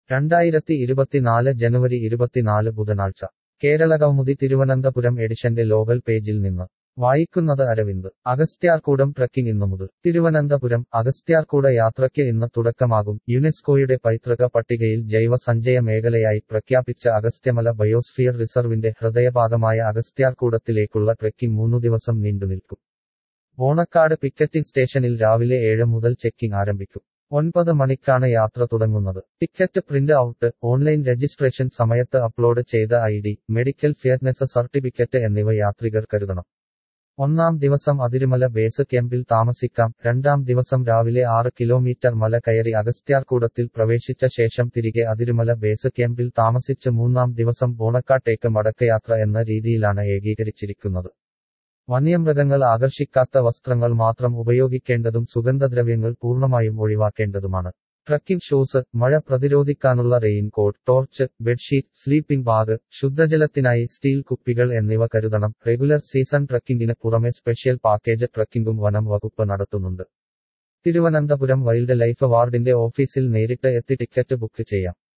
രണ്ടായിരത്തി ഇരുപത്തിനാല് ജനുവരി ഇരുപത്തിനാല് ബുധനാഴ്ച കേരള കൗമുദി തിരുവനന്തപുരം എഡിഷന്റെ ലോകൽ പേജിൽ നിന്ന് വായിക്കുന്നത് അരവിന്ദ് അഗസ്ത്യാർകൂടം ട്രക്കിംഗ് ഇന്നു മുതൽ തിരുവനന്തപുരം അഗസ്ത്യാർകൂട യാത്രയ്ക്ക് ഇന്ന് തുടക്കമാകും യുനെസ്കോയുടെ പൈതൃക പട്ടികയിൽ ജൈവ സഞ്ചയ മേഖലയായി പ്രഖ്യാപിച്ച അഗസ്ത്യമല ബയോസ്ഫിയർ റിസർവിന്റെ ഹൃദയഭാഗമായ അഗസ്ത്യാർകൂടത്തിലേക്കുള്ള ട്രെക്കിംഗ് മൂന്നു ദിവസം നീണ്ടുനിൽക്കും ബോണക്കാട് പിക്കറ്റിംഗ് സ്റ്റേഷനിൽ രാവിലെ ഏഴ് മുതൽ ചെക്കിംഗ് ആരംഭിക്കും ഒൻപത് മണിക്കാണ് യാത്ര തുടങ്ങുന്നത് ticket print out online registration സമയത്ത് അപ്ലോഡ് ചെയ്ത I D medical fitness certificate എന്നിവ യാത്രികർ കരുതണം ഒന്നാം ദിവസം അതിരുമല ബേസ് ക്യാമ്പിൽ താമസിക്കാം രണ്ടാം ദിവസം രാവിലെ ആറ് കിലോമീറ്റർ മല കയറി അഗസ്ത്യാർകൂടത്തിൽ പ്രവേശിച്ച ശേഷം തിരികെ അതിരുമല ബേസ് ക്യാമ്പിൽ താമസിച്ച് മൂന്നാം ദിവസം ബോണക്കാട്ടേക്ക് മടക്കയാത്ര എന്ന രീതിയിലാണ് ഏകീകരിച്ചിരിക്കുന്നത് വന്യമൃഗങ്ങൾ ആകർഷിക്കാത്ത വസ്ത്രങ്ങൾ മാത്രം ഉപയോഗിക്കേണ്ടതും സുഗന്ധദ്രവ്യങ്ങൾ പൂർണ്ണമായും ഒഴിവാക്കേണ്ടതുമാണ് ട്രക്കിംഗ് ഷൂസ് മഴ പ്രതിരോധിക്കാനുള്ള rain coat torch bedsheet sleeping bag ശുദ്ധജലത്തിനായി സ്റ്റീൽ കുപ്പികൾ എന്നിവ കരുതണം റെഗുലർ സീസൺ ട്രക്കിംഗിന് പുറമെ സ്പെഷ്യൽ പാക്കേജ് ട്രക്കിംഗും വനം വകുപ്പ് നടത്തുന്നുണ്ട് തിരുവനന്തപുരം വൈൽഡ് ലൈഫ് വാർഡിന്റെ ഓഫീസിൽ നേരിട്ട് എത്തി ടിക്കറ്റ് ബുക്ക് ചെയ്യാം